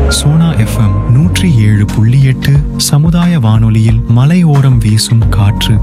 Sona FM நூற்றி ஏழு புள்ளி எட்டு சமுதாய வானொலியில் மலையோரம் வீசும் காற்று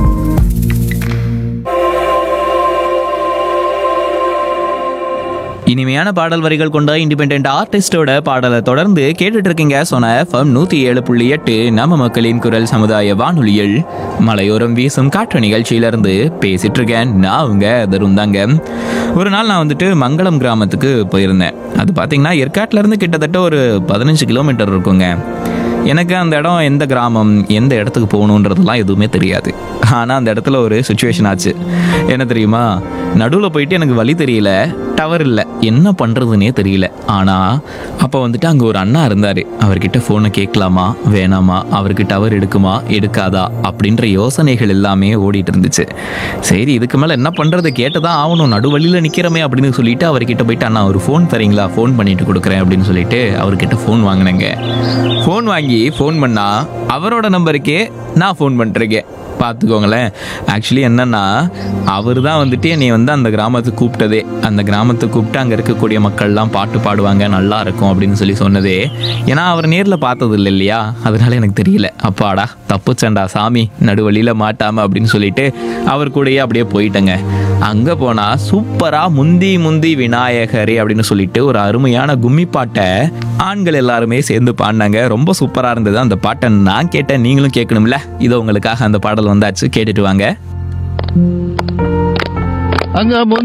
இனிமையான பாடல் வரிகள் கொண்ட இண்டிபெண்ட் ஆர்டிஸ்டோட பாடலை தொடர்ந்து கேட்டுட்டு இருக்கீங்க சொன்ன எஃப்எம் நூத்தி ஏழு புள்ளி எட்டு நம்ம மக்களின் குரல் சமுதாய வானொலியில் மலையோரம் வீசும் காற்று நிகழ்ச்சியிலிருந்து பேசிட்டு இருக்கேன் நான் உங்க தருண் தாங்க ஒரு நாள் நான் வந்துட்டு மங்களம் கிராமத்துக்கு போயிருந்தேன் அது பார்த்தீங்கன்னா ஏற்காட்டுல இருந்து கிட்டத்தட்ட ஒரு பதினஞ்சு கிலோமீட்டர் இருக்குங்க எனக்கு அந்த இடம் எந்த கிராமம் எந்த இடத்துக்கு போகணுன்றதெல்லாம் எதுவுமே தெரியாது ஆனால் அந்த இடத்துல ஒரு சுச்சுவேஷன் ஆச்சு என்ன தெரியுமா நடுவில் போயிட்டு எனக்கு வழி தெரியல டவர் இல்லை என்ன பண்ணுறதுனே தெரியல ஆனால் அப்போ வந்துட்டு அங்கே ஒரு அண்ணா இருந்தார் அவர்கிட்ட ஃபோனை கேட்கலாமா வேணாமா அவருக்கு டவர் எடுக்குமா எடுக்காதா அப்படின்ற யோசனைகள் எல்லாமே ஓடிட்டு இருந்துச்சு சரி இதுக்கு மேலே என்ன பண்ணுறது கேட்டு தான் ஆகணும் நடுவழியில் நிற்கிறமே அப்படின்னு சொல்லிட்டு அவர்கிட்ட போயிட்டு அண்ணா ஒரு ஃபோன் தரீங்களா ஃபோன் பண்ணிட்டு கொடுக்குறேன் அப்படின்னு சொல்லிட்டு அவர்கிட்ட ஃபோன் வாங்கினேங்க ஃபோன் வாங்கி ஃபோன் பண்ணா அவரோட நம்பருக்கே நான் ஃபோன் பண்ணிருக்கேன் பார்த்துக்கோங்களேன் ஆக்சுவலி என்னன்னா அவர் தான் வந்துட்டு என்னை வந்து அந்த கிராமத்துக்கு கூப்பிட்டதே அந்த கிராமத்துக்கு கூப்பிட்டு அங்கே இருக்கக்கூடிய மக்கள்லாம் பாட்டு பாடுவாங்க நல்லா இருக்கும் அப்படின்னு சொல்லி சொன்னதே ஏன்னா அவர் நேரில் பார்த்தது இல்லை இல்லையா அதனால எனக்கு தெரியல அப்பாடா தப்புச்சண்டா சாமி நடுவழியில் மாட்டாம அப்படின்னு சொல்லிட்டு அவர் கூடயே அப்படியே போயிட்டேங்க அங்கே போனால் சூப்பராக முந்தி முந்தி விநாயகரே அப்படின்னு சொல்லிட்டு ஒரு அருமையான கும்மி பாட்டை ஆண்கள் எல்லாருமே சேர்ந்து பாடினாங்க ரொம்ப சூப்பராக இருந்தது அந்த பாட்டை நான் கேட்டேன் நீங்களும் கேட்கணும்ல இதோ உங்களுக்காக அந்த பாடல் வந்தாச்சு கேட்டுட்டு வாங்க அங்க